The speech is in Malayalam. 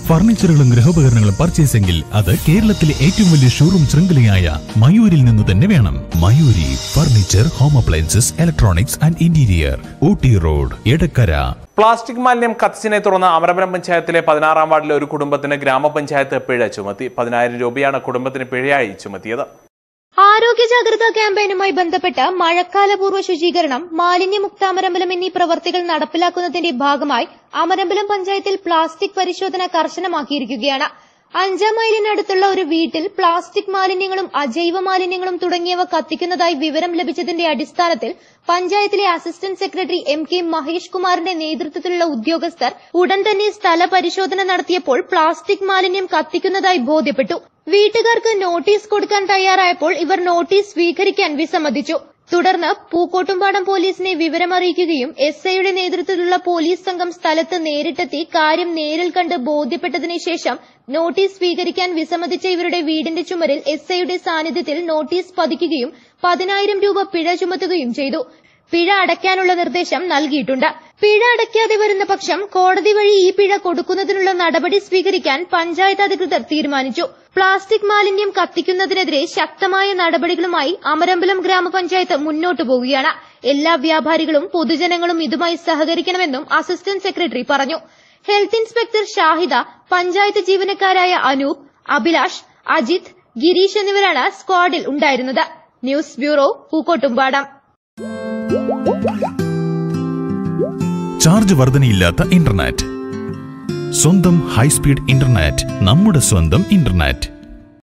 ഫർണിച്ചറുകളും ഗൃഹോപകരണങ്ങളും പർച്ചേസെങ്കിൽ അത് കേരളത്തിലെ ഏറ്റവും വലിയ ഷോറൂം ശൃംഖലയായ മയൂരിൽ നിന്ന് തന്നെ വേണം Mayuri furniture home appliances electronics and interior Ooty road Edakkara plastic മാലിന്യം കത്തിച്ചിനെ തുടർന്ന് അമരപുരം പഞ്ചായത്തിലെ പതിനാറാം വാർഡിലെ ഒരു കുടുംബത്തിന് ഗ്രാമപഞ്ചായത്ത് പിഴ ചുമത്തി പതിനായിരം രൂപയാണ് കുടുംബത്തിന് പിഴയായി ചുമത്തിയത് ആരോഗ്യ ജാഗ്രതാ ക്യാമ്പയിനുമായി ബന്ധപ്പെട്ട് മഴക്കാലപൂർവ്വ ശുചീകരണം മാലിന്യമുക്ത അമരമ്പലം എന്നീ പ്രവർത്തികൾ നടപ്പിലാക്കുന്നതിന്റെ ഭാഗമായി അമരമ്പലം പഞ്ചായത്തിൽ പ്ലാസ്റ്റിക് പരിശോധന കർശനമാക്കിയിരിക്കുകയാണ് അഞ്ചാം മൈലിനടുത്തുള്ള ഒരു വീട്ടിൽ പ്ലാസ്റ്റിക് മാലിന്യങ്ങളും അജൈവ മാലിന്യങ്ങളും തുടങ്ങിയവ കത്തിക്കുന്നതായി വിവരം ലഭിച്ചതിന്റെ അടിസ്ഥാനത്തിൽ പഞ്ചായത്തിലെ assistant secretary M K Mahesh കുമാറിന്റെ നേതൃത്വത്തിലുള്ള ഉദ്യോഗസ്ഥർ ഉടൻ തന്നെ സ്ഥല പരിശോധന നടത്തിയപ്പോൾ പ്ലാസ്റ്റിക് മാലിന്യം കത്തിക്കുന്നതായി ബോധ്യപ്പെട്ടു വീട്ടുകാർക്ക് നോട്ടീസ് കൊടുക്കാൻ തയ്യാറായപ്പോൾ ഇവർ നോട്ടീസ് സ്വീകരിക്കാൻ വിസമ്മതിച്ചു തുടർന്ന് പൂക്കോട്ടുംപാടം പോലീസിനെ വിവരമറിയിക്കുകയും എസ് ഐയുടെ നേതൃത്വത്തിലുള്ള പോലീസ് സംഘം സ്ഥലത്ത് നേരിട്ടെത്തി കാര്യം നേരിൽ കണ്ട് ബോധ്യപ്പെട്ടതിനു ശേഷം നോട്ടീസ് സ്വീകരിക്കാൻ വിസമ്മതിച്ച ഇവരുടെ വീടിന്റെ ചുമരിൽ എസ് ഐയുടെ സാന്നിധ്യത്തിൽ നോട്ടീസ് പതിക്കുകയും പതിനായിരം രൂപ പിഴ ചുമത്തുകയും ചെയ്തു പിഴ അടയ്ക്കാനുള്ള നിർദ്ദേശം നൽകിയിട്ടുണ്ട് പിഴ അടയ്ക്കാതെ വരുന്ന പക്ഷം കോടതി വഴി ഈ പിഴ കൊടുക്കുന്നതിനുള്ള നടപടി സ്വീകരിക്കാൻ പഞ്ചായത്ത് അധികൃതർ തീരുമാനിച്ചു പ്ലാസ്റ്റിക് മാലിന്യം കത്തിക്കുന്നതിനെതിരെ ശക്തമായ നടപടികളുമായി അമരമ്പലം ഗ്രാമപഞ്ചായത്ത് മുന്നോട്ടു പോവുകയാണ് എല്ലാ വ്യാപാരികളും പൊതുജനങ്ങളും ഇതുമായി സഹകരിക്കണമെന്നും അസിസ്റ്റന്റ് സെക്രട്ടറി പറഞ്ഞു ഹെൽത്ത് ഇൻസ്പെക്ടർ ഷാഹിദ പഞ്ചായത്ത് ജീവനക്കാരായ അനൂപ് അഭിലാഷ് അജിത് ഗിരീഷ് എന്നിവരാണ് സ്ക്വാഡിൽ ഉണ്ടായിരുന്നത് ന്യൂസ് ബ്യൂറോ പൂക്കോട്ടുംപാടം ചാർജ് വർധനയില്ലാത്ത ഇന്റർനെറ്റ് സ്വന്തം ഹൈസ്പീഡ് ഇന്റർനെറ്റ് നമ്മുടെ സ്വന്തം ഇന്റർനെറ്റ്